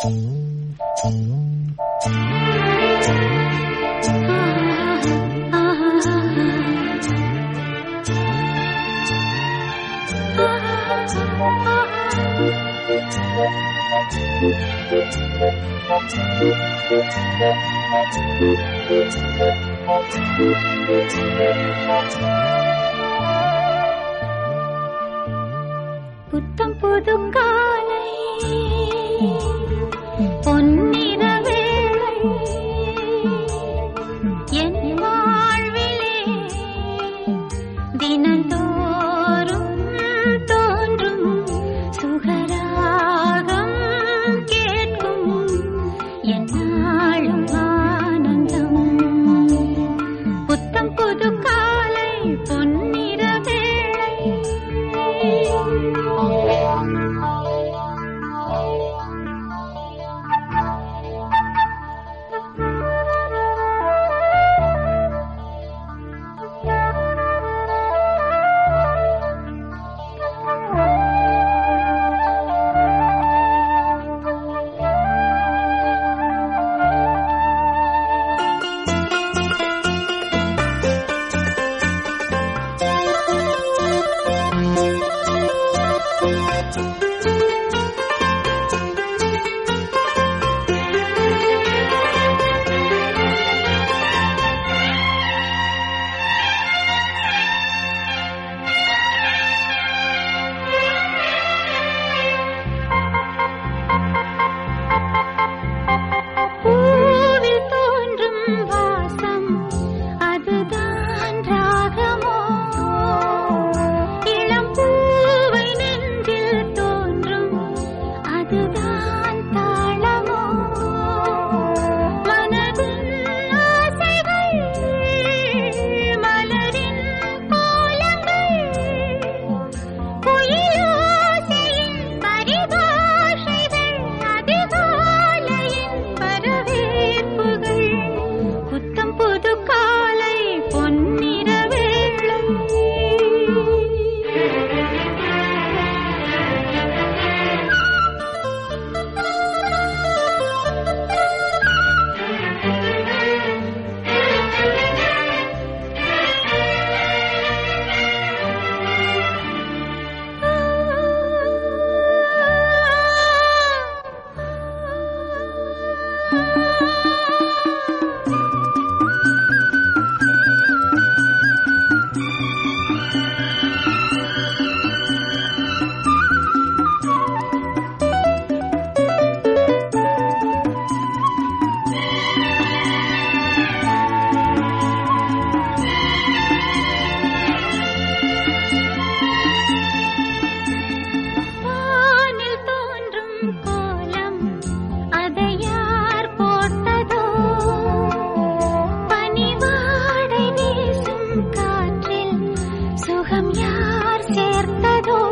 புத்தம் புது காலை பொன்னிற வேளை என் வாழ்விலே தினந்தோறும் தோன்றும் சுகராகம் கேட்கும் என்னாலும் ஆனந்தம் புத்தம் புது காலை பொன்னிற வேளை பூவில் தோன்றும் வாசம் அதுதான் ராகமோ இளம் பூவை நெஞ்சில் தோன்றும் அதுதான் தாளமோ மனதின் ஆசைகள் மலரின் கோலங்கள் குயிலோசையின் பரிபாஷைகள் அதிகாலையின் வரவேற்புகள் புத்தம் புது காலை பொன்னிற வேளை வானில் தோன்றும் கோலம் அதை யார் போட்டதோ பனிவாடை வீசும் காற்றில் சுகம் யார் சேர்த்ததோ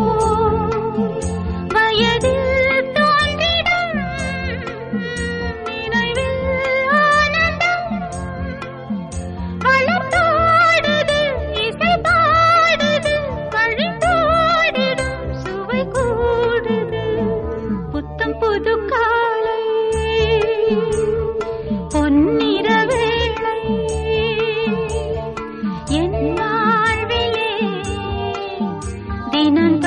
வயதில் தோன்றிடும் நினைவில் ஆனந்தம் வளர்த்தோடுது இசை பாடுது வழிந்தோடிடும் சுவை கூடுது புத்தம் புது காலை பொன்னிற வேளை என் வாழ்விலே தினம்